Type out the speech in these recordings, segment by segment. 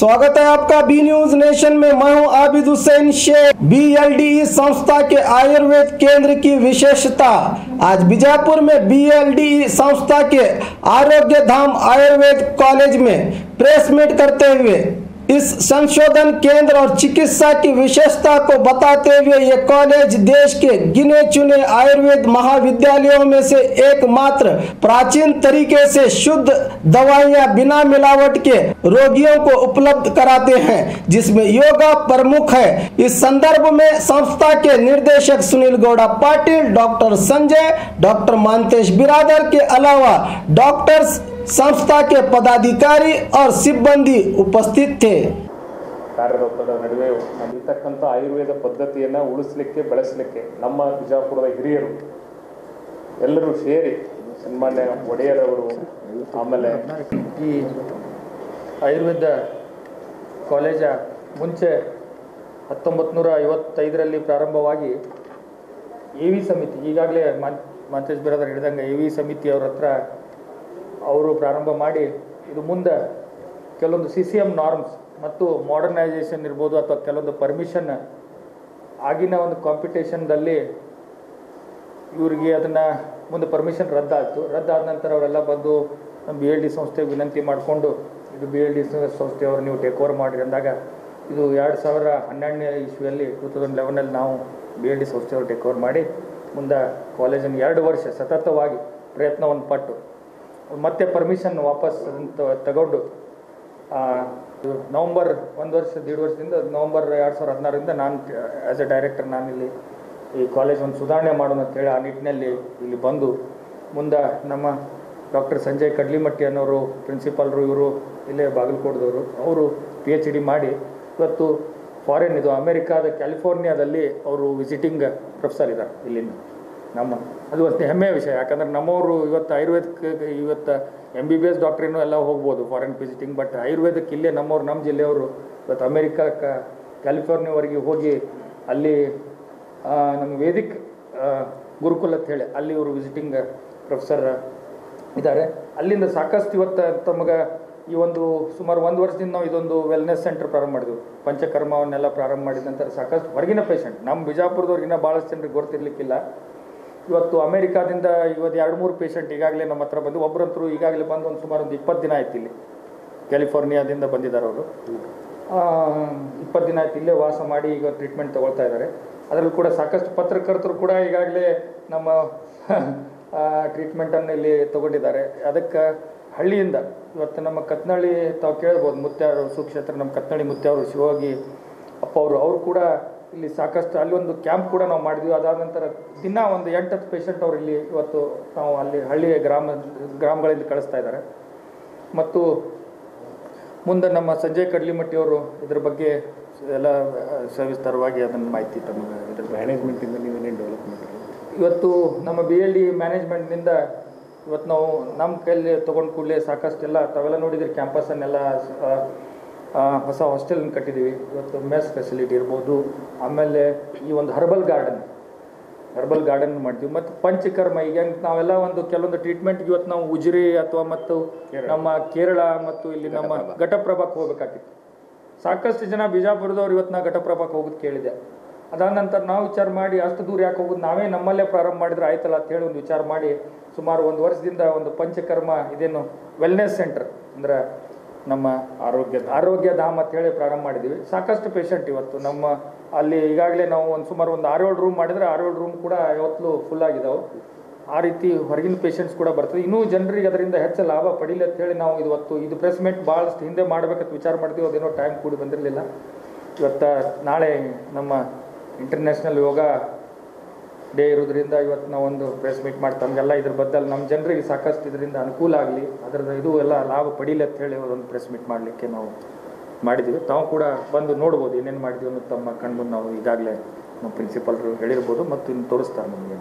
स्वागत है आपका बी न्यूज नेशन में मैं हूं आबिद हुसैन शेख बी संस्था के आयुर्वेद केंद्र की विशेषता आज बीजापुर में बी संस्था के आरोग्य धाम आयुर्वेद कॉलेज में प्रेस मीट करते हुए इस संशोधन केंद्र और चिकित्सा की विशेषता को बताते हुए ये कॉलेज देश के गिने चुने आयुर्वेद महाविद्यालयों में से एकमात्र प्राचीन तरीके से शुद्ध दवाइयां बिना मिलावट के रोगियों को उपलब्ध कराते हैं जिसमें योगा प्रमुख है इस संदर्भ में संस्था के निर्देशक सुनील गौड़ा पाटिल डॉक्टर संजय डॉक्टर मानतेश बिरादर के अलावा डॉक्टर्स संस्था के पदाधिकारी और सिಬ್ಬಂದಿ उपस्थित थे ಕಾರ್ಯರತದ ನಡುವೆ ನಡೀತಕ್ಕಂಥ ಆಯುರ್ವೇದ ಪದ್ಧತಿಯನ್ನು ಉಳಿಸ್ಲಿಕ್ಕೆ ಬೆಳೆಸಲಿಕ್ಕೆ ನಮ್ಮ ಬಿಜಾಪುರದ ಹಿರಿಯರು ಎಲ್ಲರೂ ಸೇರಿ ಸನ್ಮಾನ್ಯ ಒಡೆಯರವರು ಆಮೇಲೆ ಈ ಆಯುರ್ವೇದ ಕಾಲೇಜ ಮುಂಚೆ ಹತ್ತೊಂಬತ್ತು ನೂರ ಐವತ್ತೈದರಲ್ಲಿ ಪ್ರಾರಂಭವಾಗಿ ಎ ವಿ ಸಮಿತಿ ಈಗಾಗಲೇ ಮಾನ್ ಮಾಂತೇಶ್ ಬಿರಾದರ್ ಹಿಡಿದಂಗೆ ಎ ವಿ ಸಮಿತಿ ಅವ್ರ ಹತ್ರ ಅವರು ಪ್ರಾರಂಭ ಮಾಡಿ ಇದು ಮುಂದೆ ಕೆಲವೊಂದು ಸಿ ಸಿ ಎಮ್ ನಾರ್ಮ್ಸ್ ಮತ್ತು ಮಾಡರ್ನೈಸೇಷನ್ ಇರ್ಬೋದು ಅಥವಾ ಕೆಲವೊಂದು ಪರ್ಮಿಷನ್ ಆಗಿನ ಒಂದು ಕಾಂಪಿಟೇಷನ್ದಲ್ಲಿ ಇವರಿಗೆ ಅದನ್ನು ಮುಂದೆ ಪರ್ಮಿಷನ್ ರದ್ದಾಯಿತು ರದ್ದಾದ ನಂತರ ಅವರೆಲ್ಲ ಬಂದು ನಮ್ಮ ಬಿ ಎಲ್ ಡಿ ಸಂಸ್ಥೆಗೆ ವಿನಂತಿ ಮಾಡಿಕೊಂಡು ಇದು ಬಿ ಎಲ್ ಡಿ ಸಂಸ್ಥೆಯವರು ನೀವು ಟೇಕ್ ಓವರ್ ಮಾಡಿರಿ ಅಂದಾಗ ಇದು ಎರಡು ಸಾವಿರ ಹನ್ನೆರಡನೇ ಇಸ್ವಿಯಲ್ಲಿ ಟೂ ತೌಸಂಡ್ ಲೆವೆನಲ್ಲಿ ನಾವು ಬಿ ಎಲ್ ಡಿ ಸಂಸ್ಥೆಯವರು ಟೇಕ್ ಓವರ್ ಮಾಡಿ ಮುಂದೆ ಕಾಲೇಜನ್ನು ಎರಡು ವರ್ಷ ಸತತವಾಗಿ ಪ್ರಯತ್ನವನ್ನು ಪಟ್ಟು ಮತ್ತೆ ಪರ್ಮಿಷನ್ ವಾಪಸ್ ಅಂತ ತಗೊಂಡು ಆ, ಇದು ನವಂಬರ್ ಒಂದು ವರ್ಷ ದೀಡ್ ವರ್ಷದಿಂದ ನವಂಬರ್ ಎರಡು ಸಾವಿರದ ಹದಿನಾರರಿಂದ ನಾನು ಆ್ಯಸ್ ಎ ಡೈರೆಕ್ಟರ್ ನಾನಿಲ್ಲಿ ಈ ಕಾಲೇಜ್ ಒಂದು ಸುಧಾರಣೆ ಮಾಡೋಣ ಅಂತೇಳಿ ಆ ನಿಟ್ಟಿನಲ್ಲಿ ಇಲ್ಲಿ ಬಂದು ಮುಂದೆ ನಮ್ಮ ಡಾಕ್ಟರ್ ಸಂಜಯ್ ಕಡ್ಲಿಮಟ್ಟಿ ಅನ್ನೋರು ಪ್ರಿನ್ಸಿಪಾಲ್ರು ಇವರು ಇಲ್ಲೇ ಬಾಗಲಕೋಟದವರು ಅವರು ಪಿ ಎಚ್ ಡಿ ಮಾಡಿ ಇವತ್ತು ಫಾರಿನ್ ಇದು ಅಮೆರಿಕಾದ ಕ್ಯಾಲಿಫೋರ್ನಿಯಾದಲ್ಲಿ ಅವರು ವಿಸಿಟಿಂಗ್ ಪ್ರೊಫೆಸರ್ ಇದ್ದಾರೆ ಇಲ್ಲಿಂದ ನಮ್ಮ ಅದು ಒಂದು ಹೆಮ್ಮೆಯ ವಿಷಯ ಯಾಕಂದ್ರೆ ನಮ್ಮವರು ಇವತ್ತು ಆಯುರ್ವೇದಕ್ಕೆ ಇವತ್ತು ಎಮ್ ಬಿ ಬಿ ಎಸ್ ಡಾಕ್ಟ್ರೇನು ಎಲ್ಲ ಹೋಗ್ಬೋದು ಫಾರಿನ್ ವಿಸಿಟಿಂಗ್ ಬಟ್ ಆಯುರ್ವೇದಕ್ಕೆ ಇಲ್ಲೇ ನಮ್ಮವ್ರು ನಮ್ಮ ಜಿಲ್ಲೆಯವರು ಇವತ್ತು ಅಮೇರಿಕಾಕ್ಕೆ ಕ್ಯಾಲಿಫೋರ್ನಿಯಾವರೆಗೆ ಹೋಗಿ ಅಲ್ಲಿ ಆ, ನಮ್ಮ ವೇದಿಕ್ ಆ, ಗುರುಕುಲ ಅಂತ ಹೇಳಿ ಅಲ್ಲಿ ಇವರು ವಿಸಿಟಿಂಗ್ ಪ್ರೊಫೆಸರ್ ಇದ್ದಾರೆ ಅಲ್ಲಿಂದ ಸಾಕಷ್ಟು ಇವತ್ತು ತಮಗೆ ಈ ಒಂದು ಸುಮಾರು ಒಂದು ವರ್ಷದಿಂದ ನಾವು ಇದೊಂದು ವೆಲ್ನೆಸ್ ಸೆಂಟರ್ ಪ್ರಾರಂಭ ಮಾಡಿದ್ವಿ ಪಂಚಕರ್ಮವನ್ನೆಲ್ಲ ಪ್ರಾರಂಭ ಮಾಡಿದ ನಂತರ ಸಾಕಷ್ಟು ಹೊರಗಿನ ಪೇಷಂಟ್ ನಮ್ಮ ಬಿಜಾಪುರದವ್ರಿಗಿನ್ನ ಭಾಳಷ್ಟು ಜನರಿಗೆ ಗೊತ್ತಿರ್ಲಿಕ್ಕಿಲ್ಲ ಇವತ್ತು ಅಮೇರಿಕಾದಿಂದ ಇವತ್ತು ಎರಡು ಮೂರು ಪೇಷಂಟ್ ಈಗಾಗಲೇ ನಮ್ಮ ಹತ್ರ ಬಂದು ಒಬ್ಬರಂತರು ಈಗಾಗಲೇ ಬಂದು ಒಂದು ಸುಮಾರು ಒಂದು ಇಪ್ಪತ್ತು ದಿನ ಆಯ್ತು ಇಲ್ಲಿ ಕ್ಯಾಲಿಫೋರ್ನಿಯಾದಿಂದ ಬಂದಿದ್ದಾರೆ ಅವರು ಇಪ್ಪತ್ತು ದಿನ ಆಯ್ತು ಇಲ್ಲೇ ವಾಸ ಮಾಡಿ ಈಗ ಟ್ರೀಟ್ಮೆಂಟ್ ತಗೊಳ್ತಾ ಇದ್ದಾರೆ ಅದರಲ್ಲಿ ಕೂಡ ಸಾಕಷ್ಟು ಪತ್ರಕರ್ತರು ಕೂಡ ಈಗಾಗಲೇ ನಮ್ಮ ಟ್ರೀಟ್ಮೆಂಟನ್ನು ಇಲ್ಲಿ ತಗೊಂಡಿದ್ದಾರೆ ಅದಕ್ಕೆ ಹಳ್ಳಿಯಿಂದ ಇವತ್ತು ನಮ್ಮ ಕತ್ನಳ್ಳಿ ತಾವು ಕೇಳ್ಬೋದು ಮುತ್ಯಾರು ಸುಕ್ಷೇತ್ರ ನಮ್ಮ ಕತ್ನಳ್ಳಿ ಮುತ್ಯಾವರು ಶಿವಯೋಗಿ ಅಪ್ಪ ಅವರು ಅವರು ಕೂಡ ಇಲ್ಲಿ ಸಾಕಷ್ಟು ಅಲ್ಲಿ ಒಂದು ಕ್ಯಾಂಪ್ ಕೂಡ ನಾವು ಮಾಡಿದ್ವಿ ಅದಾದ ನಂತರ ದಿನ ಒಂದು ಎಂಟತ್ತು ಪೇಷಂಟ್ ಅವರು ಇಲ್ಲಿ ಇವತ್ತು ನಾವು ಅಲ್ಲಿ ಹಳ್ಳಿಯ ಗ್ರಾಮ ಗ್ರಾಮಗಳಿಂದ ಕಳಿಸ್ತಾ ಇದ್ದಾರೆ ಮತ್ತು ಮುಂದೆ ನಮ್ಮ ಸಂಜಯ್ ಕಡ್ಲಿಮಟ್ಟಿ ಅವರು ಇದ್ರ ಬಗ್ಗೆ ಎಲ್ಲ ಆ, ಸವಿಸ್ತಾರವಾಗಿ ಅದನ್ನು ಮಾಹಿತಿ ತಮಗೆ ಇದ್ರ ಬಗ್ಗೆ ಮ್ಯಾನೇಜ್ಮೆಂಟಿಂದ ನೀವೇನೇನು ಡೆವಲಪ್ ಮಾಡಿರಿ ಇವತ್ತು ನಮ್ಮ ಬಿ ಎಲ್ ಡಿ ಮ್ಯಾನೇಜ್ಮೆಂಟ್ನಿಂದ ಇವತ್ತು ನಾವು ನಮ್ಮ ಕೈಯಲ್ಲಿ ತೊಗೊಂಡು ಕೂಡಲೇ ಸಾಕಷ್ಟೆಲ್ಲ ತಾವೆಲ್ಲ ನೋಡಿದ್ರೆ ಕ್ಯಾಂಪಸನ್ನೆಲ್ಲ ಆ, ಆ, ಹೊಸ ಹಾಸ್ಟೆಲ್ ಕಟ್ಟಿದ್ದೀವಿ ಇವತ್ತು ಮೆಸ್ ಫೆಸಿಲಿಟಿ ಇರ್ಬೋದು ಆಮೇಲೆ ಈ ಒಂದು ಹರ್ಬಲ್ ಗಾರ್ಡನ್ ಹರ್ಬಲ್ ಗಾರ್ಡನ್ ಮಾಡ್ತೀವಿ ಮತ್ತು ಪಂಚಕರ್ಮ ಈಗ ಹೆಂಗ್ ನಾವೆಲ್ಲ ಒಂದು ಕೆಲವೊಂದು ಟ್ರೀಟ್ಮೆಂಟ್ಗೆ ಇವತ್ತು ನಾವು ಉಜಿರೆ ಅಥವಾ ಮತ್ತು ನಮ್ಮ ಕೇರಳ ಮತ್ತು ಇಲ್ಲಿ ನಮ್ಮ ಘಟಪ್ರಭಾಕ್ಕೆ ಹೋಗ್ಬೇಕಾಗಿತ್ತು ಸಾಕಷ್ಟು ಜನ ಬಿಜಾಪುರದವ್ರು ಇವತ್ತು ನಾ ಘಟಪ್ರಭಾಕ್ಕೆ ಹೋಗೋದು ಕೇಳಿದೆ ಅದಾದ ನಂತರ ನಾವು ವಿಚಾರ ಮಾಡಿ ಅಷ್ಟು ದೂರ ಯಾಕೆ ಹೋಗೋದು ನಾವೇ ನಮ್ಮಲ್ಲೇ ಪ್ರಾರಂಭ ಮಾಡಿದ್ರೆ ಆಯ್ತಲ್ಲ ಅಂತ ಹೇಳಿ ಒಂದು ವಿಚಾರ ಮಾಡಿ ಸುಮಾರು ಒಂದು ವರ್ಷದಿಂದ ಒಂದು ಪಂಚಕರ್ಮ ಇದೇನು ವೆಲ್ನೆಸ್ ಸೆಂಟರ್ ಅಂದ್ರೆ ನಮ್ಮ ಆರೋಗ್ಯ ಆರೋಗ್ಯ ಧಾಮ ಅಂತ ಹೇಳಿ ಪ್ರಾರಂಭ ಮಾಡಿದ್ದೀವಿ ಸಾಕಷ್ಟು ಪೇಷಂಟ್ ಇವತ್ತು ನಮ್ಮ ಅಲ್ಲಿ ಈಗಾಗಲೇ ನಾವು ಒಂದು ಸುಮಾರು ಒಂದು ಆರೇಳು ರೂಮ್ ಮಾಡಿದ್ರೆ ಆರೇಳು ರೂಮ್ ಕೂಡ ಯಾವತ್ತೂ ಫುಲ್ ಆಗಿದಾವೆ ಆ ರೀತಿ ಹೊರಗಿನ ಪೇಷಂಟ್ಸ್ ಕೂಡ ಬರ್ತದೆ ಇನ್ನೂ ಜನರಿಗೆ ಅದರಿಂದ ಹೆಚ್ಚು ಲಾಭ ಪಡೀಲಿ ಅಂತ ಹೇಳಿ ನಾವು ಇವತ್ತು ಇದು ಪ್ರೆಸ್ ಮೀಟ್ ಭಾಳಷ್ಟು ಹಿಂದೆ ಮಾಡಬೇಕಂತ ವಿಚಾರ ಮಾಡ್ತೀವಿ ಅದೇನೋ ಟೈಮ್ ಕೂಡಿ ಬಂದಿರಲಿಲ್ಲ ಇವತ್ತು ನಾಳೆ ನಮ್ಮ ಇಂಟರ್ನ್ಯಾಷನಲ್ ಯೋಗ ಡೇ ಇರೋದ್ರಿಂದ ಇವತ್ತು ನಾವು ಒಂದು ಪ್ರೆಸ್ ಮೀಟ್ ಮಾಡಿ ತಮಗೆಲ್ಲ ಇದ್ರ ಬದಲು ನಮ್ಮ ಜನರಿಗೆ ಸಾಕಷ್ಟು ಇದರಿಂದ ಅನುಕೂಲ ಆಗಲಿ ಅದರದ ಇದು ಎಲ್ಲ ಲಾಭ ಪಡೀಲಿ ಅಂತ ಹೇಳಿ ಒಂದು ಪ್ರೆಸ್ ಮೀಟ್ ಮಾಡಲಿಕ್ಕೆ ನಾವು ಮಾಡಿದ್ದೀವಿ ತಾವು ಕೂಡ ಬಂದು ನೋಡ್ಬೋದು ಏನೇನು ಮಾಡಿದ್ದೀವಿ ಅನ್ನೋದು ತಮ್ಮ ಕಣ್ಮುಂದೆ ನಾವು ಈಗಾಗಲೇ ನಮ್ಮ ಪ್ರಿನ್ಸಿಪಾಲ್ರು ಹೇಳಿರ್ಬೋದು ಮತ್ತು ಇನ್ನು ತೋರಿಸ್ತಾರೆ ನಮಗೆ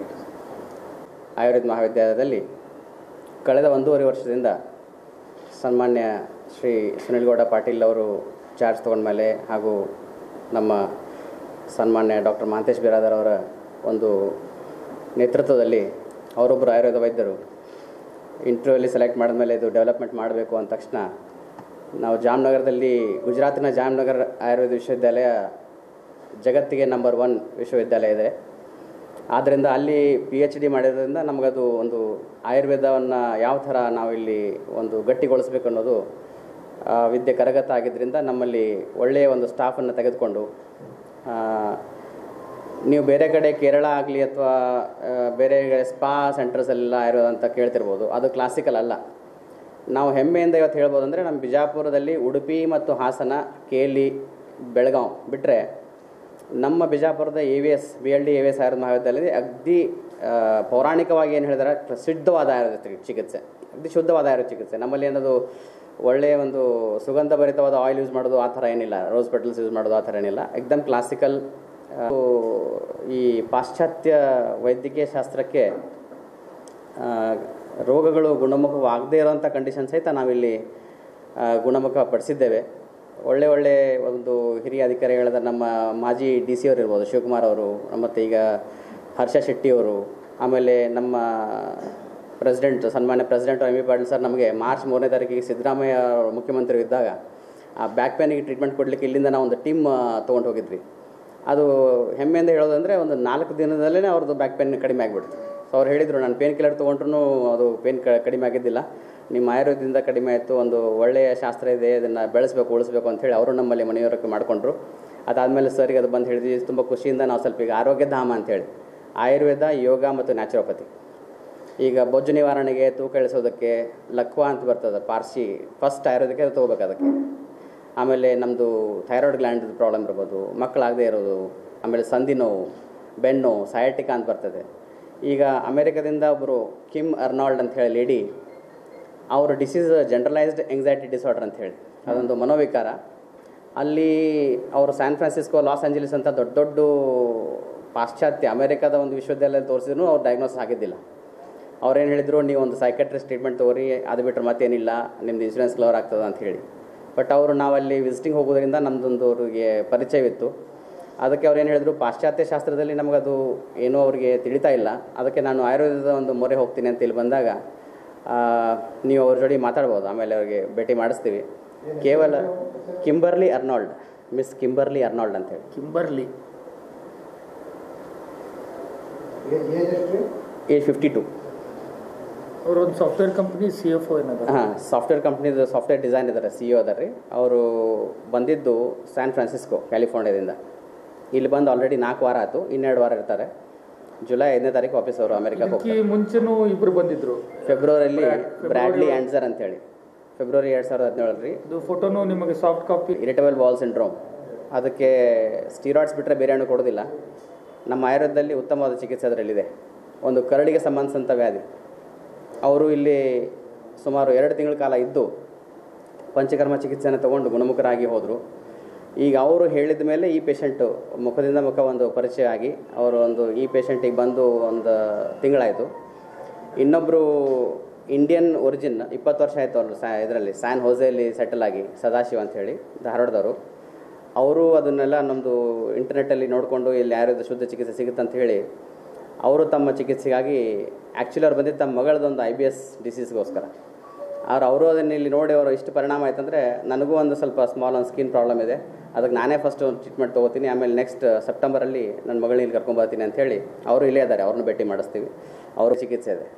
ಆಯುರ್ವೇದ ಮಹಾವಿದ್ಯಾಲಯದಲ್ಲಿ ಕಳೆದ ಒಂದೂವರೆ ವರ್ಷದಿಂದ ಸನ್ಮಾನ್ಯ ಶ್ರೀ ಸುನಿಲ್ಗೌಡ ಪಾಟೀಲ್ ಅವರು ಚಾರ್ಜ್ ತೊಗೊಂಡ್ಮೇಲೆ ಹಾಗೂ ನಮ್ಮ ಸನ್ಮಾನ್ಯ ಡಾಕ್ಟರ್ ಮಹಾಂತೇಶ್ ಬಿರಾದರ್ ಅವರ ಒಂದು ನೇತೃತ್ವದಲ್ಲಿ ಅವರೊಬ್ಬರು ಆಯುರ್ವೇದ ವೈದ್ಯರು ಇಂಟರ್ವ್ಯೂಲಿ ಸೆಲೆಕ್ಟ್ ಮಾಡಿದ್ಮೇಲೆ ಇದು ಡೆವಲಪ್ಮೆಂಟ್ ಮಾಡಬೇಕು ಅಂದ ತಕ್ಷಣ ನಾವು ಜಾಮ್ನಗರದಲ್ಲಿ ಗುಜರಾತಿನ ಜಾಮ್ನಗರ್ ಆಯುರ್ವೇದ ವಿಶ್ವವಿದ್ಯಾಲಯ ಜಗತ್ತಿಗೆ ನಂಬರ್ ಒನ್ ವಿಶ್ವವಿದ್ಯಾಲಯ ಇದೆ ಆದ್ದರಿಂದ ಅಲ್ಲಿ ಪಿ ಎಚ್ ಡಿ ಮಾಡಿರೋದ್ರಿಂದ ನಮಗದು ಒಂದು ಆಯುರ್ವೇದವನ್ನು ಯಾವ ಥರ ನಾವಿಲ್ಲಿ ಒಂದು ಗಟ್ಟಿಗೊಳಿಸ್ಬೇಕು ಅನ್ನೋದು ಆ, ವಿದ್ಯೆ ಕರಗತ ಆಗಿದ್ದರಿಂದ ನಮ್ಮಲ್ಲಿ ಒಳ್ಳೆಯ ಒಂದು ಸ್ಟಾಫನ್ನು ತೆಗೆದುಕೊಂಡು ಆ, ನೀವು ಬೇರೆ ಕಡೆ ಕೇರಳ ಆಗಲಿ ಅಥವಾ ಬೇರೆ ಸ್ಪಾ ಸೆಂಟರ್ಸಲ್ಲೆಲ್ಲ ಆಯುರ್ವೇದ ಅಂತ ಕೇಳ್ತಿರ್ಬೋದು ಅದು ಕ್ಲಾಸಿಕಲ್ ಅಲ್ಲ ನಾವು ಹೆಮ್ಮೆಯಿಂದ ಇವತ್ತು ಹೇಳ್ಬೋದು ಅಂದರೆ ನಮ್ಮ ಬಿಜಾಪುರದಲ್ಲಿ ಉಡುಪಿ ಮತ್ತು ಹಾಸನ ಕೇಲಿ ಬೆಳಗಾವ್ ಬಿಟ್ಟರೆ ನಮ್ಮ ಬಿಜಾಪುರದ A V S B L D A V S Ayurveda ಮಹಾವಿದ್ಯಾಲಯದಲ್ಲಿ ಅಗ್ದಿ ಆ, ಪೌರಾಣಿಕವಾಗಿ ಏನು ಹೇಳಿದಾರೆ ಪ್ರಸಿದ್ಧವಾದ ಆಯುರ್ವೇದ ಚಿ- ಚಿಕಿತ್ಸೆ ಅಗ್ದಿ ಶುದ್ಧವಾದ ಆಯುರ್ವೇದ ಚಿಕಿತ್ಸೆ ನಮ್ಮಲ್ಲಿ ಏನದು ಒಳ್ಳೆಯ ಒಂದು ಸುಗಂಧ ಭರಿತವಾದ ಆಯಿಲ್ ಯೂಸ್ ಮಾಡೋದು ಆ ಥರ ಏನಿಲ್ಲ ರೋಸ್ ಪೆಟಲ್ಸ್ ಯೂಸ್ ಮಾಡೋದು ಆ ಥರ ಏನಿಲ್ಲ ಎಕ್ದಮ್ ಕ್ಲಾಸಿಕಲ್ ಈ ಪಾಶ್ಚಾತ್ಯ ವೈದ್ಯಕೀಯ ಶಾಸ್ತ್ರಕ್ಕೆ ಆ, ರೋಗಗಳು ಗುಣಮುಖವಾಗದೇ ಇರೋವಂಥ ಕಂಡೀಷನ್ ಸಹಿತ ನಾವಿಲ್ಲಿ ಆ, ಗುಣಮುಖ ಪಡಿಸಿದ್ದೇವೆ ಒಳ್ಳೆ ಒಳ್ಳೆ ಒಂದು ಹಿರಿಯ ಅಧಿಕಾರಿಗಳಾದ ನಮ್ಮ ಮಾಜಿ ಡಿ ಸಿ ಅವರು ಇರ್ಬೋದು ಶಿವಕುಮಾರ್ ಅವರು ಮತ್ತು ಈಗ ಹರ್ಷ ಶೆಟ್ಟಿ ಅವರು ಆಮೇಲೆ ನಮ್ಮ ಪ್ರೆಸಿಡೆಂಟ್ ಸನ್ಮಾನ್ಯ president M V Patil sir ನಮಗೆ ಮಾರ್ಚ್ ಮೂರನೇ ತಾರೀಕಿಗೆ ಸಿದ್ದರಾಮಯ್ಯ ಅವರು ಮುಖ್ಯಮಂತ್ರಿ ಇದ್ದಾಗ ಆ ಬ್ಯಾಕ್ ಪೇನಿಗೆ ಟ್ರೀಟ್ಮೆಂಟ್ ಕೊಡಲಿಕ್ಕೆ ಇಲ್ಲಿಂದ ನಾವು ಒಂದು ಟೀಮ್ ತೊಗೊಂಡು ಹೋಗಿದ್ವಿ ಅದು ಹೆಮ್ಮೆಯಿಂದ ಹೇಳೋದಂದರೆ ಒಂದು ನಾಲ್ಕು ದಿನದಲ್ಲೇ ಅವ್ರದ್ದು ಬ್ಯಾಕ್ ಪೇನ್ ಕಡಿಮೆ ಆಗಿಬಿಡ್ತು ಸೊ ಅವ್ರು ಹೇಳಿದರು ನಾನು ಪೇನ್ ಕಿಲ್ಲರ್ ತೊಗೊಂಡ್ರು ಅದು ಪೇನ್ ಕ ಕಡಿಮೆ ಆಗಿದ್ದಿಲ್ಲ ನಿಮ್ಮ ಆಯುರ್ವೇದದಿಂದ ಕಡಿಮೆ ಆಯಿತು ಒಂದು ಒಳ್ಳೆಯ ಶಾಸ್ತ್ರ ಇದೆ ಇದನ್ನು ಬೆಳೆಸಬೇಕು ಉಳಿಸ್ಬೇಕು ಅಂತೇಳಿ ಅವರು ನಮ್ಮಲ್ಲಿ ಮನೆಯವರಕ್ಕೆ ಮಾಡಿಕೊಂಡ್ರು ಅದಾದಮೇಲೆ ಸರ್ಗೆ ಅದು ಬಂದು ಹೇಳಿದ್ವಿ ತುಂಬ ಖುಷಿಯಿಂದ ನಾವು ಸ್ವಲ್ಪ ಈಗ ಆರೋಗ್ಯ ಧಾಮ ಅಂತೇಳಿ ಆಯುರ್ವೇದ ಯೋಗ ಮತ್ತು ನ್ಯಾಚುರೋಪತಿ ಈಗ ಬೊಜ್ಜು ನಿವಾರಣೆಗೆ ತೂಕ ಇಳಿಸೋದಕ್ಕೆ ಲಕ್ವಾ ಅಂತ ಬರ್ತದೆ ಪಾರ್ಸಿ ಫಸ್ಟ್ ಆಯುರ್ವೇದಕ್ಕೆ ಅದು ತೊಗೋಬೇಕು ಅದಕ್ಕೆ ಆಮೇಲೆ ನಮ್ಮದು ಥೈರಾಯ್ಡ್ ಗ್ಲ್ಯಾಂಡ್ ಪ್ರಾಬ್ಲಮ್ ಇರ್ಬೋದು ಮಕ್ಕಳಾಗದೇ ಇರೋದು ಆಮೇಲೆ ಸಂಧಿ ನೋವು ಬೆನ್ನು ಸಯಾಟಿಕಾ ಅಂತ ಬರ್ತದೆ ಈಗ ಅಮೇರಿಕದಿಂದ ಒಬ್ಬರು ಕಿಮ್ ಅರ್ನಾಲ್ಡ್ ಅಂತ ಹೇಳಿ ಲೇಡಿ ಅವ್ರ ಡಿಸೀಸ್ ಜನರಲೈಸ್ಡ್ ಎಂಗ್ಸೈಟಿ ಡಿಸಾರ್ಡರ್ ಅಂತ ಹೇಳಿ ಅದೊಂದು ಮನೋವಿಕಾರ ಅಲ್ಲಿ ಅವರು ಸ್ಯಾನ್ ಫ್ರಾನ್ಸಿಸ್ಕೋ ಲಾಸ್ ಆಂಜಲೀಸ್ ಅಂತ ದೊಡ್ಡ ದೊಡ್ಡ ಪಾಶ್ಚಾತ್ಯ ಅಮೇರಿಕಾದ ಒಂದು ವಿಶ್ವವಿದ್ಯಾಲಯ ತೋರಿಸಿದ್ರು ಅವ್ರು ಡಯಾಗ್ನೋಸ್ ಆಗಿದ್ದಿಲ್ಲ ಅವ್ರೇನು ಹೇಳಿದರು ನೀವು ಒಂದು ಸೈಕಟ್ರಿಸ್ಟ್ ಟ್ರೀಟ್ಮೆಂಟ್ ತೊಗೊರಿ ಅದು ಬಿಟ್ಟರೆ ಮತ್ತೇನಿಲ್ಲ ನಿಮ್ದು ಇನ್ಶೂರೆನ್ಸ್ ಕವರ್ ಆಗ್ತದೆ ಅಂತ ಹೇಳಿ ಬಟ್ ಅವರು ನಾವಲ್ಲಿ ವಿಸಿಟಿಂಗ್ ಹೋಗೋದ್ರಿಂದ ನಮ್ಮದೊಂದು ಅವ್ರಿಗೆ ಪರಿಚಯವಿತ್ತು ಅದಕ್ಕೆ ಅವ್ರು ಏನು ಹೇಳಿದ್ರು ಪಾಶ್ಚಾತ್ಯ ಶಾಸ್ತ್ರದಲ್ಲಿ ನಮಗದು ಏನೂ ಅವ್ರಿಗೆ ತಿಳಿತಾ ಇಲ್ಲ ಅದಕ್ಕೆ ನಾನು ಆಯುರ್ವೇದದ ಒಂದು ಮೊರೆ ಹೋಗ್ತೀನಿ ಅಂತ ಇಲ್ಲಿ ಬಂದಾಗ ಆ, ನೀವು ಅವ್ರ ಜೋಡಿ ಮಾತಾಡ್ಬೋದು ಆಮೇಲೆ ಅವ್ರಿಗೆ ಭೇಟಿ ಮಾಡಿಸ್ತೀವಿ ಕೇವಲ Kimberly Arnold miss Kimberly Arnold ಅಂತ ಹೇಳಿ ಕಿಂಬರ್ಲಿ ಏಜ್ ಫಿಫ್ಟಿ ಟು ಅವರು ಒಂದು software company C F O ಏನದ ಹಾಂ ಸಾಫ್ಟ್ವೇರ್ ಕಂಪ್ನಿದು ಸಾಫ್ಟ್ವೇರ್ ಡಿಸೈನ್ ಇದ್ದಾರೆ ಸಿ ಇ ಅದಾರೆ ರೀ ಅವರು ಬಂದಿದ್ದು ಸ್ಯಾನ್ ಫ್ರಾನ್ಸಿಸ್ಕೋ ಕ್ಯಾಲಿಫೋರ್ನಿಯಾದಿಂದ ಇಲ್ಲಿ ಬಂದು ಆಲ್ರೆಡಿ ನಾಲ್ಕು ವಾರ ಆಯಿತು ಇನ್ನೆರಡು ವಾರ ಇರ್ತಾರೆ ಜುಲೈ ಐದನೇ ತಾರೀಕು ವಾಪಸ್ ಅವರು ಅಮೆರಿಕಕ್ಕೆ ಇದಕ್ಕೆ ಹೋಗ್ತಾರೆ ಮುಂಚೆನೂ ಇಬ್ರು ಬಂದಿದ್ರು ಫೆಬ್ರವರಿಯಲ್ಲಿ ಫೆಬ್ರವರಿ ಬ್ರ್ಯಾಡ್ಲಿ ಆ್ಯಂಡ್ಸರ್ ಅಂತೇಳಿ ಫೆಬ್ರವರಿ ಎರಡು ಸಾವಿರದ ಹದಿನೇಳು ರೀ ಇದು ಫೋಟೋನು ನಿಮಗೆ soft copy irritable bowel syndrome ಅದಕ್ಕೆ ಸ್ಟೀರಾಯ್ಡ್ಸ್ ಬಿಟ್ಟರೆ ಬೇರೆ ಹಣ್ಣು ಕೊಡೋದಿಲ್ಲ ನಮ್ಮ ಆಯುರ್ವೇದದಲ್ಲಿ ಉತ್ತಮವಾದ ಚಿಕಿತ್ಸೆ ಅದರಲ್ಲಿದೆ ಒಂದು ಕರಡಿಗೆ ಸಂಬಂಧಿಸಿದಂಥ ವ್ಯಾಧಿ ಅವರು ಇಲ್ಲಿ ಸುಮಾರು ಎರಡು ತಿಂಗಳ ಕಾಲ ಇದ್ದು ಪಂಚಕರ್ಮ ಚಿಕಿತ್ಸೆಯನ್ನು ತಗೊಂಡು ಗುಣಮುಖರಾಗಿ ಹೋದರು ಈಗ ಅವರು ಹೇಳಿದ ಮೇಲೆ ಈ ಪೇಷಂಟು ಮುಖದಿಂದ ಮುಖ ಒಂದು ಪರಿಚಯ ಆಗಿ ಅವರು ಒಂದು ಈ ಪೇಷಂಟಿಗೆ ಬಂದು ಒಂದು ತಿಂಗಳಾಯಿತು ಇನ್ನೊಬ್ಬರು ಇಂಡಿಯನ್ ಒರಿಜಿನ್ ಇಪ್ಪತ್ತು ವರ್ಷ ಆಯಿತು ಅವರು ಸ್ಯಾ ಇದರಲ್ಲಿ ಸ್ಯಾನ್ ಹೋಸೆಯಲ್ಲಿ ಸೆಟಲ್ ಆಗಿ ಸದಾಶಿವ ಅಂತ ಹೇಳಿ ಧಾರವಾಡದವರು ಅವರು ಅದನ್ನೆಲ್ಲ ನಮ್ಮದು ಇಂಟರ್ನೆಟ್ಟಲ್ಲಿ ನೋಡಿಕೊಂಡು ಇಲ್ಲಿ ಆಯುರ್ವೇದ ಶುದ್ಧ ಚಿಕಿತ್ಸೆ ಸಿಗುತ್ತೆ ಅಂತ ಹೇಳಿ ಅವರು ತಮ್ಮ ಚಿಕಿತ್ಸೆಗಾಗಿ ಆ್ಯಕ್ಚುಲಿ ಅವ್ರು ಬಂದಿದ್ದು ತಮ್ಮ ಮಗಳದೊಂದು ಐ ಬಿ ಎಸ್ ಡಿಸೀಸ್ಗೋಸ್ಕರ ಆದ್ರೆ ಅವರು ಅದನ್ನು ಇಲ್ಲಿ ನೋಡಿ ಅವರು ಇಷ್ಟು ಪರಿಣಾಮ ಆಯ್ತಂದರೆ ನನಗೂ ಒಂದು ಸ್ವಲ್ಪ ಸ್ಮಾಲ್ ಒಂದು ಸ್ಕಿನ್ ಪ್ರಾಬ್ಲಮ್ ಇದೆ ಅದಕ್ಕೆ ನಾನೇ ಫಸ್ಟ್ ಒಂದು ಟ್ರೀಟ್ಮೆಂಟ್ ತೊಗೋತೀನಿ ಆಮೇಲೆ ನೆಕ್ಸ್ಟ್ ಸೆಪ್ಟೆಂಬರಲ್ಲಿ ನನ್ನ ಮಗಳನ್ನ ಇಲ್ಲಿ ಕರ್ಕೊಂಬರ್ತೀನಿ ಅಂತ ಹೇಳಿ ಅವರು ಇಲ್ಲೇ ಇದ್ದಾರೆ ಅವ್ರನ್ನ ಭೇಟಿ ಮಾಡಿಸ್ತೀವಿ ಅವ್ರ ಚಿಕಿತ್ಸೆ ಇದೆ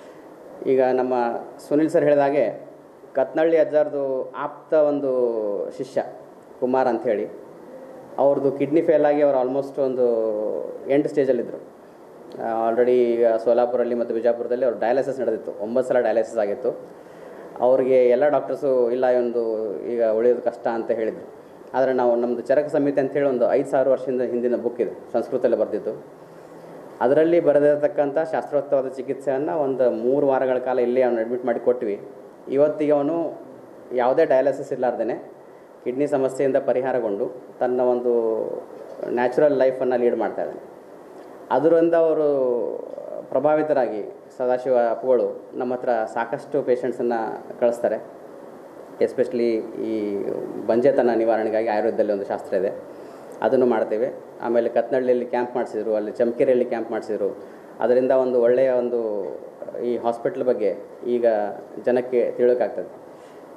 ಈಗ ನಮ್ಮ ಸುನಿಲ್ ಸರ್ ಹೇಳಿದ ಹಾಗೆ ಕತ್ನಳ್ಳಿ ಅಜ್ಜಾರ್ದು ಆಪ್ತ ಒಂದು ಶಿಷ್ಯ ಕುಮಾರ್ ಅಂಥೇಳಿ ಅವ್ರದ್ದು ಕಿಡ್ನಿ ಫೇಲ್ ಆಗಿ ಅವ್ರು ಆಲ್ಮೋಸ್ಟ್ ಒಂದು ಎಂಟು ಸ್ಟೇಜಲ್ಲಿದ್ದರು ಆಲ್ರೆಡಿ ಈಗ ಸೋಲಾಪುರಲ್ಲಿ ಮತ್ತು ಬಿಜಾಪುರದಲ್ಲಿ ಅವ್ರು ಡಯಾಲಿಸಿಸ್ ನಡೆದಿತ್ತು ಒಂಬತ್ತು ಸಲ ಡಯಾಲಿಸಿಸ್ ಆಗಿತ್ತು ಅವ್ರಿಗೆ ಎಲ್ಲ ಡಾಕ್ಟರ್ಸು ಇಲ್ಲ ಒಂದು ಈಗ ಉಳಿಯೋದು ಕಷ್ಟ ಅಂತ ಹೇಳಿದರು ಆದರೆ ನಾವು ನಮ್ಮದು ಚರಕ ಸಂಹಿತೆ ಅಂತೇಳಿ ಒಂದು ಐದು ಸಾವಿರ ವರ್ಷದಿಂದ ಹಿಂದಿನ ಬುಕ್ ಇದೆ ಸಂಸ್ಕೃತದಲ್ಲಿ ಬರೆದಿದ್ದು ಅದರಲ್ಲಿ ಬರೆದಿರತಕ್ಕಂಥ ಶಾಸ್ತ್ರೋಕ್ತವಾದ ಚಿಕಿತ್ಸೆಯನ್ನು ಒಂದು ಮೂರು ವಾರಗಳ ಕಾಲ ಇಲ್ಲೇ ಅವನು ಅಡ್ಮಿಟ್ ಮಾಡಿ ಕೊಟ್ವಿ ಇವತ್ತಿಗೆ ಅವನು ಯಾವುದೇ ಡಯಾಲಿಸಿಸ್ ಇರಲಾರ್ದೇ ಕಿಡ್ನಿ ಸಮಸ್ಯೆಯಿಂದ ಪರಿಹಾರಗೊಂಡು ತನ್ನ ಒಂದು ನ್ಯಾಚುರಲ್ ಲೈಫನ್ನು ಲೀಡ್ ಮಾಡ್ತಾ ಇದ್ದಾನೆ ಅದರಿಂದ ಅವರು ಪ್ರಭಾವಿತರಾಗಿ ಸದಾಶಿವ ಅಪ್ಪುಗಳು ನಮ್ಮ ಹತ್ರ ಸಾಕಷ್ಟು ಪೇಷಂಟ್ಸನ್ನು ಕಳಿಸ್ತಾರೆ ಎಸ್ಪೆಷಲಿ ಈ ಬಂಜೆತನ ನಿವಾರಣೆಗಾಗಿ ಆಯುರ್ವೇದದಲ್ಲಿ ಒಂದು ಶಾಸ್ತ್ರ ಇದೆ ಅದನ್ನು ಮಾಡ್ತೇವೆ ಆಮೇಲೆ ಕತ್ನಳ್ಳಿಯಲ್ಲಿ ಕ್ಯಾಂಪ್ ಮಾಡಿಸಿದ್ರು ಅಲ್ಲಿ ಚಮಕೆರೆಯಲ್ಲಿ ಕ್ಯಾಂಪ್ ಮಾಡಿಸಿದ್ರು ಅದರಿಂದ ಒಂದು ಒಳ್ಳೆಯ ಒಂದು ಈ ಹಾಸ್ಪಿಟ್ಲ್ ಬಗ್ಗೆ ಈಗ ಜನಕ್ಕೆ ತಿಳೋಕ್ಕಾಗ್ತದೆ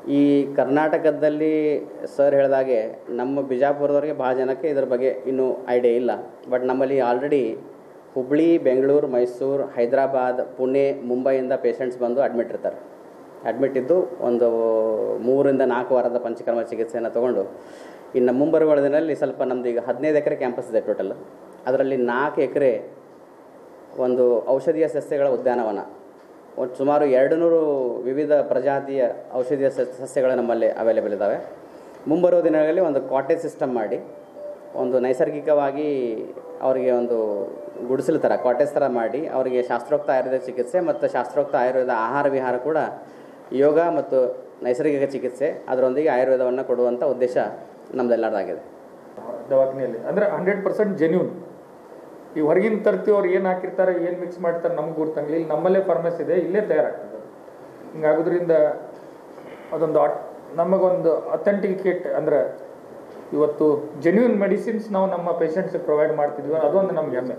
ಈ ಕರ್ನಾಟಕದಲ್ಲಿ ಸರ್ ಹೇಳಿದಾಗೆ ನಮ್ಮ ಬಿಜಾಪುರದವ್ರಿಗೆ ಭಾಳ ಜನಕ್ಕೆ ಇದ್ರ ಬಗ್ಗೆ ಇನ್ನೂ ಐಡಿಯಾ ಇಲ್ಲ ಬಟ್ ನಮ್ಮಲ್ಲಿ ಆಲ್ರೆಡಿ ಹುಬ್ಳಿ ಬೆಂಗಳೂರು ಮೈಸೂರು ಹೈದರಾಬಾದ್ ಪುಣೆ ಮುಂಬೈಯಿಂದ ಪೇಷಂಟ್ಸ್ ಬಂದು ಅಡ್ಮಿಟ್ ಇರ್ತಾರೆ ಅಡ್ಮಿಟ್ ಇದ್ದು ಒಂದು ಮೂರಿಂದ ನಾಲ್ಕು ವಾರದ ಪಂಚಕರ್ಮ ಚಿಕಿತ್ಸೆಯನ್ನು ತೊಗೊಂಡು ಇನ್ನು ಮುಂಬರುವ ದಿನದಲ್ಲಿ ಸ್ವಲ್ಪ ನಮ್ಮದು ಈಗ ಹದಿನೈದು ಎಕರೆ ಕ್ಯಾಂಪಸ್ ಇದೆ ಟೋಟಲ್ ಅದರಲ್ಲಿ ನಾಲ್ಕು ಎಕರೆ ಒಂದು ಔಷಧೀಯ ಸಸ್ಯಗಳ ಉದ್ಯಾನವನ ಒಟ್ಟು ಸುಮಾರು ಎರಡು ನೂರು ವಿವಿಧ ಪ್ರಜಾತಿಯ ಔಷಧೀಯ ಸಸ್- ಸಸ್ಯಗಳು ನಮ್ಮಲ್ಲಿ ಅವೈಲೇಬಲ್ ಇದ್ದಾವೆ ಮುಂಬರುವ ದಿನಗಳಲ್ಲಿ ಒಂದು ಕಾಟೇಜ್ ಸಿಸ್ಟಮ್ ಮಾಡಿ ಒಂದು ನೈಸರ್ಗಿಕವಾಗಿ ಅವರಿಗೆ ಒಂದು ಗುಡಿಸಲು ಥರ ಕಾಟೇಜ್ ಥರ ಮಾಡಿ ಅವರಿಗೆ ಶಾಸ್ತ್ರೋಕ್ತ ಆಯುರ್ವೇದ ಚಿಕಿತ್ಸೆ ಮತ್ತು ಶಾಸ್ತ್ರೋಕ್ತ ಆಯುರ್ವೇದ ಆಹಾರ ವಿಹಾರ ಕೂಡ ಯೋಗ ಮತ್ತು ನೈಸರ್ಗಿಕ ಚಿಕಿತ್ಸೆ ಅದರೊಂದಿಗೆ ಆಯುರ್ವೇದವನ್ನು ಕೊಡುವಂಥ ಉದ್ದೇಶ ನಮ್ಮದೆಲ್ಲರದಾಗಿದೆ ದವಾಖಾನೆಯಲ್ಲಿ ಅಂದರೆ ಹಂಡ್ರೆಡ್ ಪರ್ಸೆಂಟ್ ಜೆನ್ಯೂನ್ ಈ ಹೊರಗಿನ ತರ್ತಿ ಅವ್ರು ಏನು ಹಾಕಿರ್ತಾರೆ ಏನು ಮಿಕ್ಸ್ ಮಾಡ್ತಾರೆ ನಮ್ಗೆ ಗುರ್ತಂಗಿಲ್ಲ ಇಲ್ಲಿ ನಮ್ಮಲ್ಲೇ ಫಾರ್ಮಸಿ ಇದೆ ಇಲ್ಲೇ ತಯಾರಾಗ್ತದೆ ಹಿಂಗಾಗೋದ್ರಿಂದ ಅದೊಂದು ಅಟ್ ನಮಗೊಂದು ಅಥೆಂಟಿಕೇಟ್ ಅಂದ್ರೆ ಇವತ್ತು ಜೆನ್ಯೂನ್ ಮೆಡಿಸಿನ್ಸ್ ನಾವು ನಮ್ಮ ಪೇಷಂಟ್ಸ್ಗೆ ಪ್ರೊವೈಡ್ ಮಾಡ್ತಿದ್ವಿ ಅದೊಂದು ನಮ್ಗೆ ಹೆಮ್ಮೆ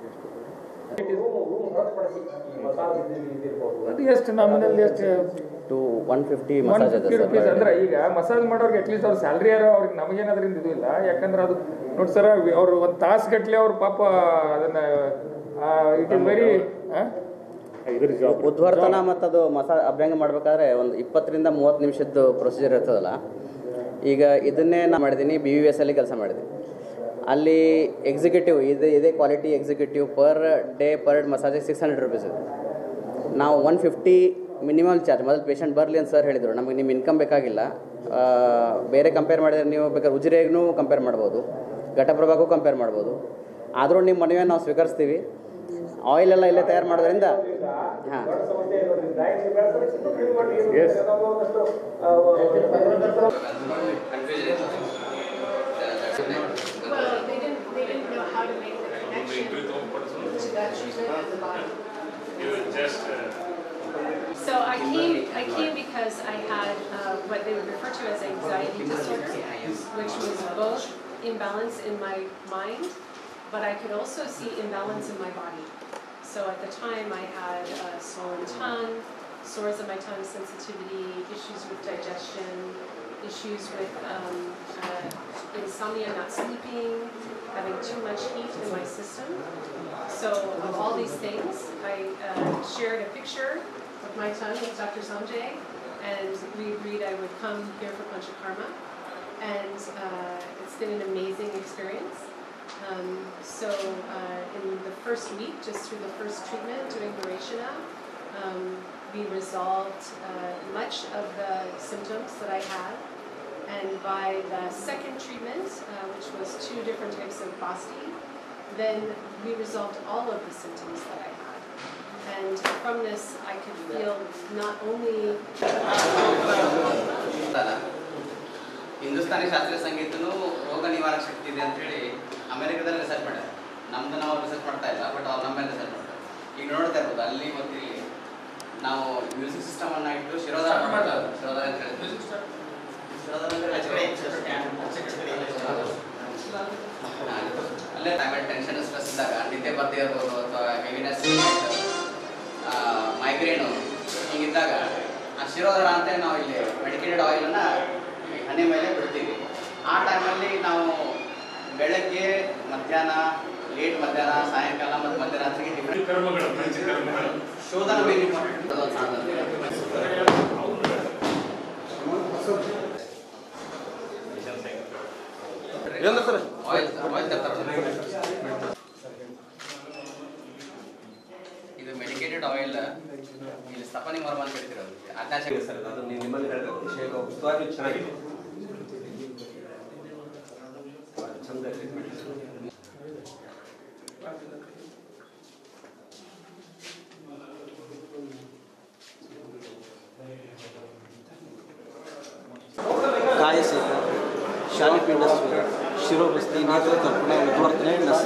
ಅದು ಎಷ್ಟು ನಮ್ಮನೇಲಿ ಎಷ್ಟು two one fifty one massage fifty ಇದೆ ರುಪೀಸ್ ಸರ್ ಅಂದ್ರೆ ಈಗ ಮಸಾಜ್ ಮಾಡೋರ್ಗೆ ಅಟ್ಲೀಸ್ಟ್ ಅವ್ರ ಸ್ಯಾಲ್ರಿ ಯಾರು ಅವ್ರಿಗೆ ನಮಗೇನಾದ್ರಿಂದ ಇದು ಇಲ್ಲ ಯಾಕಂದ್ರೆ ಅದು ನೋಡಿ ಸರ್ ಅವ್ರು ಒಂದು ತಾಸು ಗಟ್ಲೆ ಅವ್ರ ಪಾಪ ಅದನ್ನ ಇಟ್ ಇಸ್ ವೆರಿ ಇದ್ರ ಜಾಬ್ ಉದ್ವರ್ತನ ಮತ್ತು ಅದು ಮಸಾ ಅಭ್ಯಂಗ ಮಾಡಬೇಕಾದ್ರೆ ಒಂದು ಇಪ್ಪತ್ತರಿಂದ ಮೂವತ್ತು ನಿಮಿಷದ್ದು ಪ್ರೊಸೀಜರ್ ಇರ್ತದಲ್ಲ ಈಗ ಇದನ್ನೇ ನಾನು ಮಾಡಿದ್ದೀನಿ ಬಿ ವಿ ಎಸ್ ಅಲ್ಲಿ ಕೆಲಸ ಮಾಡಿದ್ದೀನಿ ಅಲ್ಲಿ ಎಕ್ಸಿಕ್ಯೂಟಿವ್ ಇದು ಇದೇ quality executive per day per ಮಸಾಜಿಗೆ ಸಿಕ್ಸ್ ಹಂಡ್ರೆಡ್ ರುಪೀಸ್ ಇದೆ ನಾವು ಒನ್ ಫಿಫ್ಟಿ ಮಿನಿಮಮ್ ಚಾರ್ಜ್ ಮೊದಲು ಪೇಷಂಟ್ ಬರಲಿ ಅಂತ ಸರ್ ಹೇಳಿದರು ನಮಗೆ ನಿಮ್ಮ ಇನ್ಕಮ್ ಬೇಕಾಗಿಲ್ಲ ಆ, ಬೇರೆ ಕಂಪೇರ್ ಮಾಡಿದ್ರೆ ನೀವು ಬೇಕಾದ್ರೆ ಉಜಿರೆಗೂ ಕಂಪೇರ್ ಮಾಡ್ಬೋದು ಘಟಪ್ರಭಾಗೂ ಕಂಪೇರ್ ಮಾಡ್ಬೋದು ಆದರೂ ನಿಮ್ಮ ಮನವಿಯನ್ನು ನಾವು ಸ್ವೀಕರಿಸ್ತೀವಿ ಆಯಿಲ್ ಎಲ್ಲ ಇಲ್ಲೇ ತಯಾರು ಮಾಡೋದ್ರಿಂದ ಹಾಂ yes Well, they didn't, they didn't know how to make the connection to that treatment at the bottom. So I came, I came because I had uh, what they would refer to as anxiety disorder, which was both imbalance in my mind, but I could also see imbalance in my body. So at the time, I had a swollen tongue, sores on my tongue, sensitivity, issues with digestion, issues with um, uh, insomnia, not sleeping, having too much heat in my system. So of all these things, I uh, shared a picture of my tongue with Dr. Sanjay, and we agreed I would come here for Panchakarma. And uh, it's been an amazing experience. Um, so uh, in the first week, just through the first treatment, doing Horatiana, um, we resolved uh, much of the symptoms that I had. And by the second treatment, uh, which was two different types of Basti, then we resolved all of the symptoms that I had. And from this, I could feel not only ಅಲ್ಲ ಹಿಂದೂಸ್ತಾನಿ ಶಾಸ್ತ್ರೀಯ ಸಂಗೀತನೂ ರೋಗ ನಿವಾರಕ ಶಕ್ತಿ ಇದೆ ಅಂತೇಳಿ ಅಮೆರಿಕದಲ್ಲಿ research ಮಾಡ್ಯಾರ ನಮ್ದು ನಾವು ರಿಸರ್ಚ್ ಮಾಡ್ತಾ ಇಲ್ಲ ಬಟ್ ಅವ್ರು ನಮ್ಮಲ್ಲಿ ರಿಸರ್ಚ್ ಮಾಡ್ತಾರೆ ಈಗ ನೋಡ್ತಾ ಇರ್ಬೋದು ಅಲ್ಲಿ ಮತ್ತು ಇಲ್ಲಿ ನಾವು ಮ್ಯೂಸಿಕ್ ಸಿಸ್ಟಮ್ ಅನ್ನ ಇಟ್ಟು ಶಿರೋಧಾರ ಮಾಡ್ತಾರೆ ಶಿರೋಧಾರ ಅಂತ ಹೇಳಿದ್ರೆ ಶಿರೋಧಾರ ಅಂದ್ರೆ ಆಚೆ ಕಡೆ, ಆಚೆ ಕಡೆ. ಹಾ, ಅಲ್ಲೇ ಟೈಮಲ್ಲಿ ಟೆನ್ಷನ್ ಸ್ಟ್ರೆಸ್ ಇದ್ದಾಗ ನಿದ್ದೆ ಬರ್ದೇ ಇರ್ಬೋದು ಅಥವಾ ಹೆವಿನೆಸ್ ಮೈಗ್ರೇನು ಹೀಗಿದ್ದಾಗ ಆ ಶಿರೋಧಾರ ಅಂತ ನಾವು ಇಲ್ಲಿ ಮೆಡಿಕೇಟೆಡ್ ಆಯಿಲನ್ನು ಹಣೆ ಮೇಲೆ ಬಿಡ್ತೀವಿ ಆ ಟೈಮಲ್ಲಿ ನಾವು ಬೆಳಗ್ಗೆ ಮಧ್ಯಾಹ್ನ ಲೇಟ್ ಮಧ್ಯಾಹ್ನ ಸಾಯಂಕಾಲ ಮತ್ತು ಮಧ್ಯರಾತ್ರಿಗೆ ಡಿಫ್ರೆಂಟ್ ಶೋಧನ ವೇರಿ ಅದೊಂದು ಸಾಧನ ಆಯಿಲ್ ಆಯಿಲ್ ತರ್ತಾರೆ ಇದು ಮೆಡಿಕೇಟೆಡ್ ಆಯಿಲ್ ಇಲ್ಲಿ ಸ್ಥಪನಿ ಮರ್ಮ ಅಂತ ಹೇಳ್ತಿರೋದು ಅತ್ಯಾಚಾರ ಸರ್ ಅದು ನೀವು ನಿಮ್ಮಲ್ಲಿ ಹೇಳಬೇಕು ವಿಷಯ ಉಸ್ತುವಾರಿ ಚೆನ್ನಾಗಿದೆ ಚಂದ ಟ್ರೀಟ್ಮೆಂಟ್ ಕಾಯಸಹಿತ ಶಾಲಿಪಿಂಡ ಶಿರೋಬಸ್ತಿ ನೇತ್ರ ತರ್ಪಣೆ ಉದ್ವರ್ತನೆ ನಸ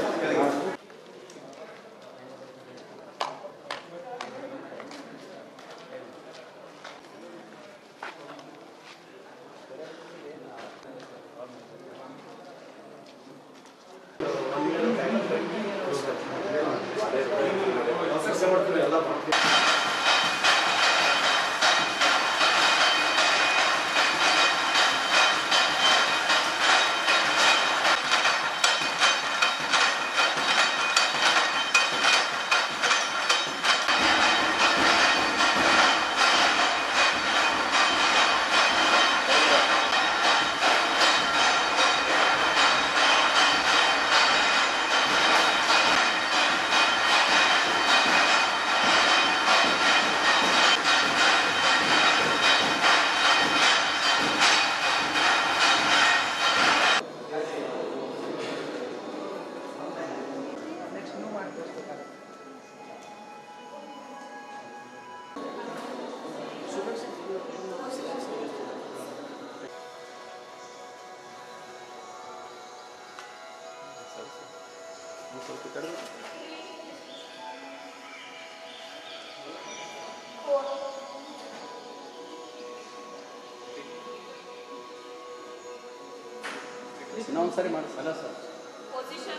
ಇನ್ನೊಂದು ಸರಿ ಮಾಡಿ ಅಲ್ಲ sir Position.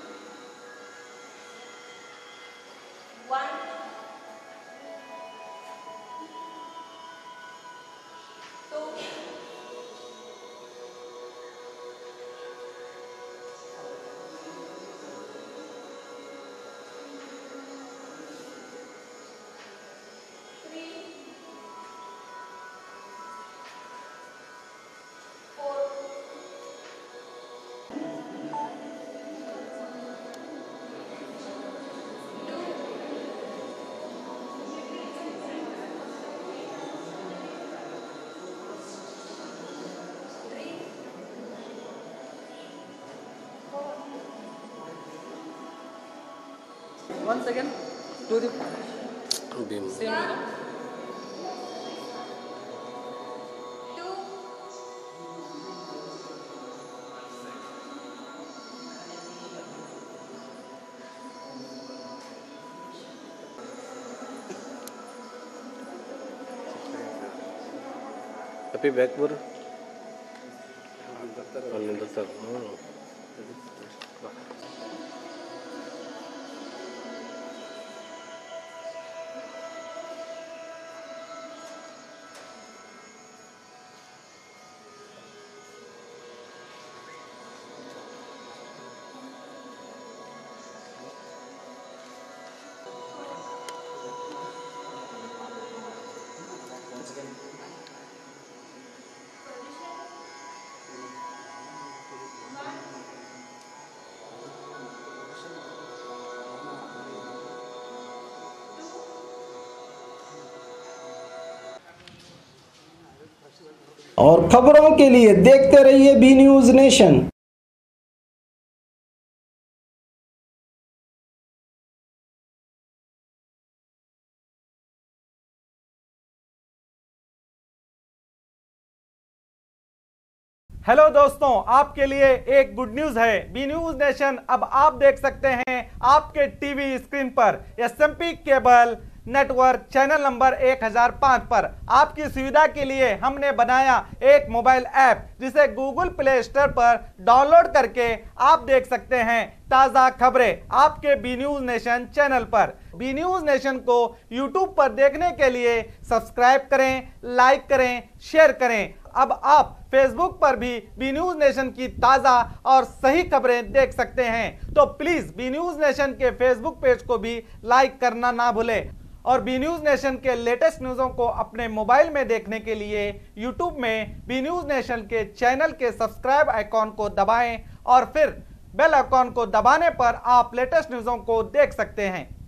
One. Two. Three. Four. Once again, do the same way. Two. ಅಪ್ಪಿ ಬ್ಯಾಕ್ ಬರು ಅಲ್ಲಿಂದ ತಗ ಹ್ಞೂ और खबरों के लिए देखते रहिए बी न्यूज नेशन हेलो दोस्तों आपके लिए एक गुड न्यूज है बी न्यूज नेशन अब आप देख सकते हैं आपके टीवी स्क्रीन पर SMP cable network channel number 1005 पर आपकी सुविधा के लिए हमने बनाया एक मोबाइल ऐप जिसे गूगल प्ले स्टोर पर डाउनलोड करके आप देख सकते हैं ताज़ा खबरें आपके बी न्यूज नेशन चैनल पर बी न्यूज नेशन को यूट्यूब पर देखने के लिए सब्सक्राइब करें लाइक करें शेयर करें अब आप फेसबुक पर भी बी न्यूज नेशन की ताज़ा और सही खबरें देख सकते हैं तो प्लीज़ बी न्यूज नेशन के फेसबुक पेज को भी लाइक करना ना भूलें और बी न्यूज नेशन के लेटेस्ट न्यूज़ों को अपने मोबाइल में देखने के लिए यूट्यूब में बी न्यूज नेशन के चैनल के सब्सक्राइब आइकॉन को दबाएं और फिर बेल आइकॉन को दबाने पर आप लेटेस्ट न्यूज़ों को देख सकते हैं